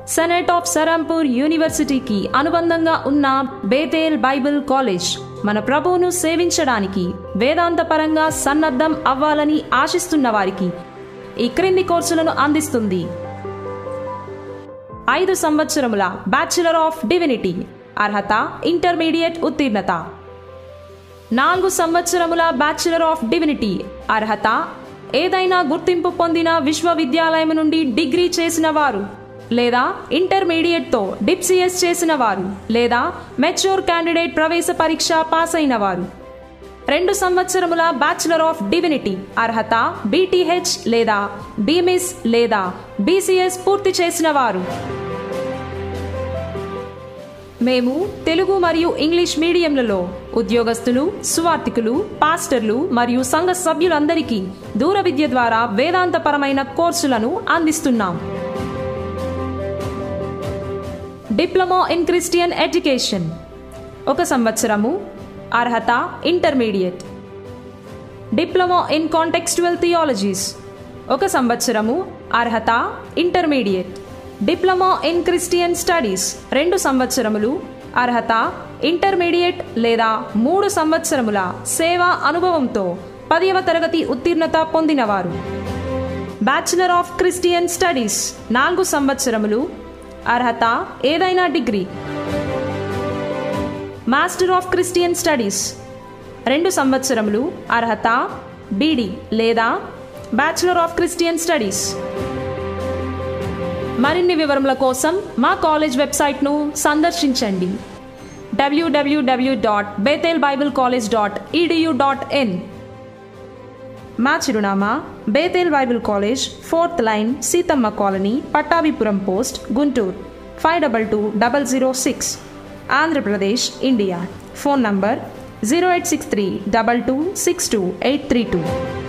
senate of సరంపూర్ యూనివర్సిటీకి అనుబంధంగా ఉన్న బేతేల్ బైబిల్ కాలేజ్ మన ప్రభువును సేవించడానికి వేదాంత పరంగా సన్నద్ధం అవ్వాలని ఆశిస్తున్న వారికి ఈ క్రింది కోర్సులను అందిస్తుంది ఐదు సంవత్సరముల బ్యాచిలర్ ఆఫ్ డివినిటీ అర్హత ఇంటర్మీడియట్ ఉత్తీర్ణత నాలుగు సంవత్సరముల బ్యాచిలర్ ఆఫ్ డివినిటీ అర్హత ఏదైనా గుర్తింపు పొందిన విశ్వవిద్యాలయం నుండి డిగ్రీ చేసిన వారు లేదా ఇంటర్మీడియట్తో డిప్సిఎస్ చేసిన వారు లేదా మెచ్యూర్ క్యాండిడేట్ ప్రవేశ పరీక్ష పాస్ అయిన వారు రెండు సంవత్సరముల బ్యాచిలర్ ఆఫ్ డివినిటీ అర్హత బీటీహెచ్ లేదా బీమిస్ లేదా బీసీఎస్ పూర్తి చేసిన వారు మేము తెలుగు మరియు ఇంగ్లీష్ మీడియంలలో ఉద్యోగస్తులు సువార్థికులు పాస్టర్లు మరియు సంఘ సభ్యులందరికీ దూర విద్య ద్వారా వేదాంతపరమైన కోర్సులను అందిస్తున్నాం డిప్లొమా ఇన్ క్రిస్టియన్ ఎడ్యుకేషన్ ఒక సంవత్సరము అర్హత intermediate diploma in contextual theologies ఒక సంవత్సరము అర్హత intermediate diploma in Christian studies రెండు సంవత్సరములు అర్హత ఇంటర్మీడియట్ లేదా మూడు సంవత్సరముల సేవా అనుభవంతో పదవ తరగతి ఉత్తీర్ణత పొందినవారు బ్యాచిలర్ ఆఫ్ క్రిస్టియన్ స్టడీస్ నాలుగు సంవత్సరములు అర్హత ఏదైనా degree master of Christian studies రెండు సంవత్సరములు అర్హత బీడీ లేదా బ్యాచిలర్ ఆఫ్ క్రిస్టియన్ స్టడీస్ మరిన్ని వివరముల కోసం మా కాలేజ్ వెబ్సైట్ను సందర్శించండి W W W dot Bethel bible college dot EDU dot in మా చిరునామా Bethel bible college fourth line Seethamma colony Pattabhipuram post Guntur five double two double zero six Andhra Pradesh India phone number zero eight six three double two six two eight three two